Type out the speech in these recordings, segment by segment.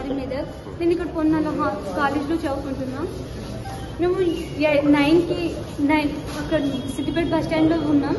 ఖాసిం మీద నేను ఇక్కడ పొన్నాల కాలేజ్లో చదువుకుంటున్నా మేము ఎ- నైన్కి నైన్ అక్కడ సిద్దిపేట బస్ స్టాండ్లో ఉన్నాం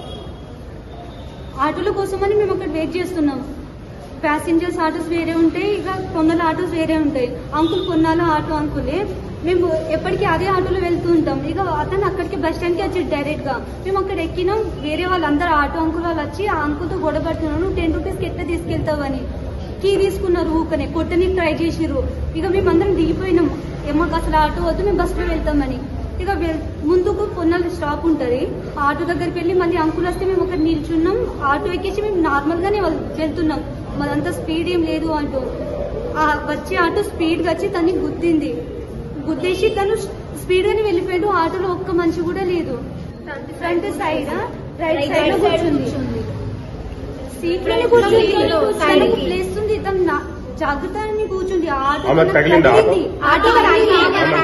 ఆటోల కోసమని మేము అక్కడ వెయిట్ చేస్తున్నాం ప్యాసింజర్స్ ఆటోస్ వేరే ఉంటాయి ఇక పొన్నాల ఆటోస్ వేరే ఉంటాయి అంకుల్ పొన్నాల ఆటో అంకులే మేము ఎప్పటికీ అదే ఆటోలో వెళ్తూ ఉంటాం ఇక అతను అక్కడికి బస్ స్టాండ్కి వచ్చి డైరెక్ట్ గా మేము అక్కడ ఎక్కినాం వేరే వాళ్ళందరూ ఆటో అంకుల్ వాళ్ళు వచ్చి ఆ అంకుల్తో గొడవ పడుతున్నాను నువ్వు టెన్ రూపీస్కి ఎట్లా తీసుకెళ్తావని కీ తీసుకున్నారు ఊకనే కొట్టని ట్రై చేసిర్రు ఇక మేమందరం దిగిపోయినాం ఏమాకు అసలు ఆటో వద్దు మేము బస్సులో వెళ్తామని ఇక వెల్- ముందుకు పొన్నాల స్టాప్ ఉంటుంది ఆటో దగ్గరికి వెళ్ళి మళ్ళీ అంకుల్ వస్తే మేము అక్కడ నిల్చున్నాం ఆటో ఎక్కేసి మేము నార్మల్గానే వెల్- వెళ్తున్నాం మాదంతా స్పీడ్ ఏం లేదు అంటూ ఆ వచ్చే ఆటో స్పీడ్గా వచ్చి తన్ని గుద్దింది గుద్దేసి తను స్పీడ్ గానే వెళ్ళిపోయాడు ఆటోలో ఒక్క మనిషి కూడా లేదు ఫ్రంట్ సైడ్ రైట్ సైడ్ లో కూర్చుంది సీట్ లోనే కూర్చుంది తనకు ప్లేస్ ఉంది తను నా- జాగ్రత్త అని కూర్చుంది ఆ ఆటో ఆమెకు తనకు తగిలిందా ఆటో? తగిలింది. ఆటో తగిలింది.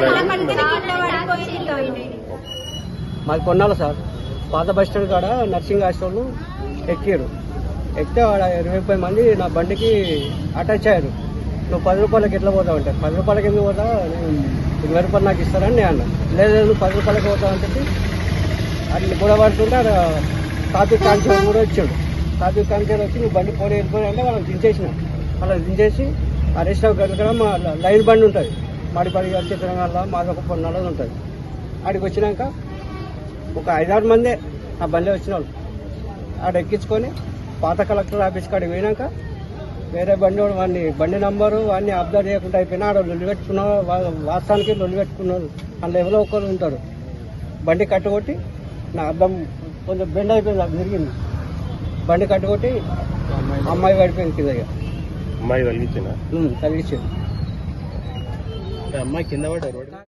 మాది కొన్నాళ్ళు సార్ పాత బస్ స్టాండ్ కాడ నర్సింగ్ హాస్టల్ ఎక్కారు ఎక్కితే ఆడ ఇరవై ముప్పై మంది నా బండికి అటాచ్ అయ్యారు నువ్వు పది రూపాయలకి ఎట్లా పోతావు అంటే పది రూపాయలకి ఎందుకు పోతా నేను ఇరవై రూపాయలు నాకు ఇస్తారని నేను అన్నా లేదు లేదు, నువ్వు పది రూపాయలకి పోతావు అని చెప్పి అట్లా గొడవ పడుతుంటే ఆడ ట్రాఫిక్ కానిస్టేబుల్ కూడా వచ్చాడు ట్రాఫిక్ కానిస్టేబుల్ వచ్చి నువ్వు బండి పోనీ వెళ్ళిపోయి అంటే వాళ్ళని దించేసిన వాళ్ళని దించేసి అరెస్ట్ అవ్వగలిగిన మా లైన్ బండి ఉంటుంది మాడిపడి వచ్చే తెలంగాణ మాదొక పొన్నాలో ఉంటుంది ఆడికి వచ్చినాక ఒక ఐదారు మందే ఆ బండి వచ్చిన వాళ్ళు ఆడ ఎక్కించుకొని పాత కలెక్టర్ ఆఫీస్ కాడికి పోయినాక వేరే బండి వాడు వాడిని బండి నంబరు వాడిని అబ్జర్వ్ చేయకుండా అయిపోయినా ఆడ లొల్లి పెట్టుకున్న వా- వాస్తవానికి లొల్లి పెట్టుకున్నారు అందులో ఎవరో ఒకరు ఉంటారు బండి కట్టుకొట్టి నా అద్దం కొంచెం బెండ్ అయిపోయింది అది తిరిగింది బండి కట్టుకొట్టి అమ్మాయి పడిపోయింది కింద ఇక. అమ్మాయి తగిలిచ్చిన ఉమ్, తగిలిచ్చింది అమ్మాయి కింద పడ్డారు